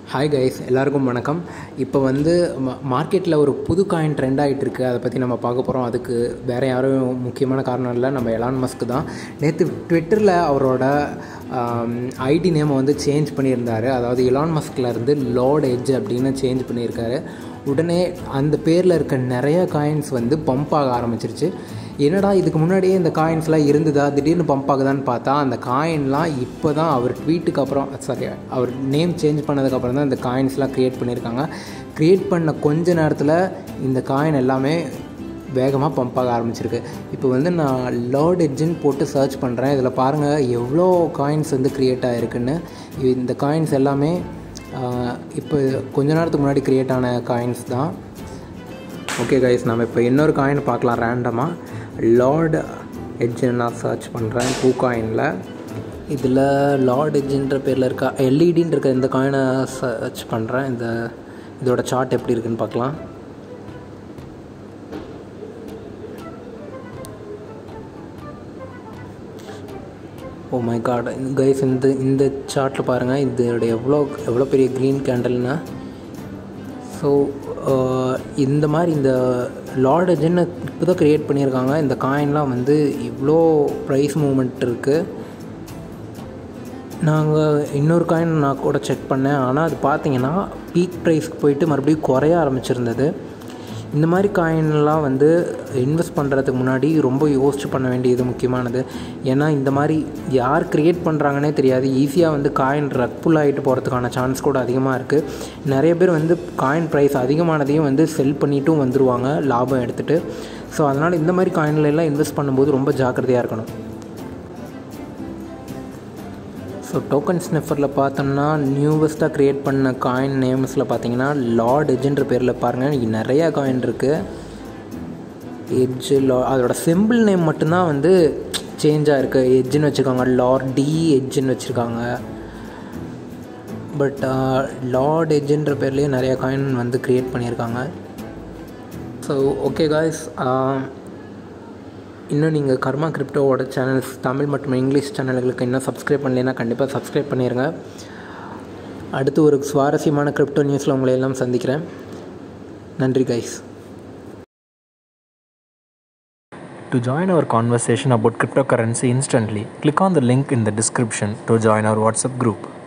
Hi guys எல்லாருக்கும் வணக்கம் இப்போ வந்து மார்க்கெட்டில் ஒரு புது காயின் ட்ரெண்ட் ஆகிட்டு இருக்கு அதை பற்றி நம்ம பார்க்க போகிறோம் அதுக்கு வேறு யாரும் முக்கியமான காரணம் இல்லை நம்ம எலான் மஸ்க் தான் நேற்று ட்விட்டரில் அவரோட ஐடி நேமை வந்து சேஞ்ச் பண்ணியிருந்தார் அதாவது எலான் மஸ்கில் இருந்து லார்ட் எட்ஜ் அப்படின்னு சேஞ்ச் பண்ணியிருக்காரு உடனே அந்த பேரில் இருக்க நிறைய காயின்ஸ் வந்து பம்ப் ஆக ஆரம்பிச்சிருச்சு என்னடா இதுக்கு முன்னாடியே இந்த காயின்ஸ்லாம் இருந்ததா திடீர்னு பம்ப் ஆகுதான்னு பார்த்தா அந்த காயின்லாம் இப்போ தான் அவர் ட்வீட்டுக்கு அப்புறம் சாரி அவர் நேம் சேஞ்ச் பண்ணதுக்கப்புறம் தான் இந்த காயின்ஸ்லாம் க்ரியேட் பண்ணியிருக்காங்க க்ரியேட் பண்ண கொஞ்ச நேரத்தில் இந்த காயின் எல்லாமே வேகமாக பம்ப் ஆக ஆரம்பிச்சிருக்கு இப்போ வந்து நான் லார்ட் எட்ஜின் போட்டு சர்ச் பண்ணுறேன் இதில் பாருங்கள் எவ்வளோ காயின்ஸ் வந்து க்ரியேட் ஆகிருக்குன்னு இந்த காயின்ஸ் எல்லாமே இப்போ கொஞ்ச நேரத்துக்கு முன்னாடி க்ரியேட் ஆன காயின்ஸ் தான் ஓகே கைஸ் நம்ம இப்போ இன்னொரு காயின் பார்க்கலாம் ரேண்டமாக லார்ட் எட்ஜ் நான் சர்ச் பண்ணுறேன் பூ காயினில் இதில் லார்ட் எட்ஜின்ற பேரில் இருக்க எல்இடின்னு இருக்க இந்த காயினை சர்ச் பண்ணுறேன் இந்த இதோட சார்ட் எப்படி இருக்குன்னு பார்க்கலாம் ஓ மை காட் கைஸ் இந்த இந்த சார்ட்டில் பாருங்கள் இதோட எவ்வளோ எவ்வளோ பெரிய க்ரீன் கேண்டல்னா ஸோ இந்த மாதிரி இந்த லார்ட் எஜன்னு இப்போ தான் க்ரியேட் பண்ணியிருக்காங்க இந்த காயின்லாம் வந்து இவ்வளோ ப்ரைஸ் மூமெண்ட் இருக்குது நாங்கள் இன்னொரு காயின் நான் கூட செக் பண்ணேன் ஆனால் அது பார்த்தீங்கன்னா பீக் ப்ரைஸ்க்கு போயிட்டு மறுபடியும் குறைய ஆரம்பிச்சிருந்தது இந்த மாதிரி காயின்லாம் வந்து இன்வெஸ்ட் பண்ணுறதுக்கு முன்னாடி ரொம்ப யோசிச்சு பண்ண வேண்டியது முக்கியமானது ஏன்னா இந்த மாதிரி யார் க்ரியேட் பண்ணுறாங்கன்னே தெரியாது ஈஸியாக வந்து காயின் ரக்புல் ஆகிட்டு போகிறதுக்கான சான்ஸ் கூட அதிகமாக இருக்குது நிறைய பேர் வந்து காயின் ப்ரைஸ் அதிகமானதையும் வந்து செல் பண்ணிட்டும் வந்துடுவாங்க லாபம் எடுத்துகிட்டு ஸோ அதனால் இந்த மாதிரி காயின்லாம் இன்வெஸ்ட் பண்ணும்போது ரொம்ப ஜாக்கிரதையாக இருக்கணும் ஸோ டோக்கன் ஸ்னிஃபரில் பார்த்தோம்னா நியூவஸ்ட்டாக க்ரியேட் பண்ண காயின் நேம்ஸில் பார்த்தீங்கன்னா லார்ட் எஜ்ஜுன்ற பேரில் பாருங்கள் நிறையா காயின் இருக்குது எட்ஜு லா அதோட சிம்பிள் நேம் மட்டும்தான் வந்து சேஞ்சாக இருக்குது எட்ஜுன்னு வச்சுருக்காங்க லார்ட் டி எட்ஜுன்னு வச்சுருக்காங்க பட் லார்ட் எட்ஜுன்ற பேர்லேயே நிறையா காயின் வந்து க்ரியேட் பண்ணியிருக்காங்க ஸோ ஓகே காய்ஸ் இன்னும் நீங்கள் கர்மா கிரிப்டோவோட சேனல்ஸ் தமிழ் மற்றும் இங்கிலீஷ் சேனல்களுக்கு இன்னும் சப்ஸ்கிரைப் பண்ணலைன்னா கண்டிப்பாக சப்ஸ்கிரைப் பண்ணிடுங்க அடுத்து ஒரு சுவாரஸ்யமான கிரிப்டோ நியூஸில் உங்களை எல்லாம் சந்திக்கிறேன் நன்றி guys To join our conversation about cryptocurrency instantly, click on the link in the description to join our WhatsApp group.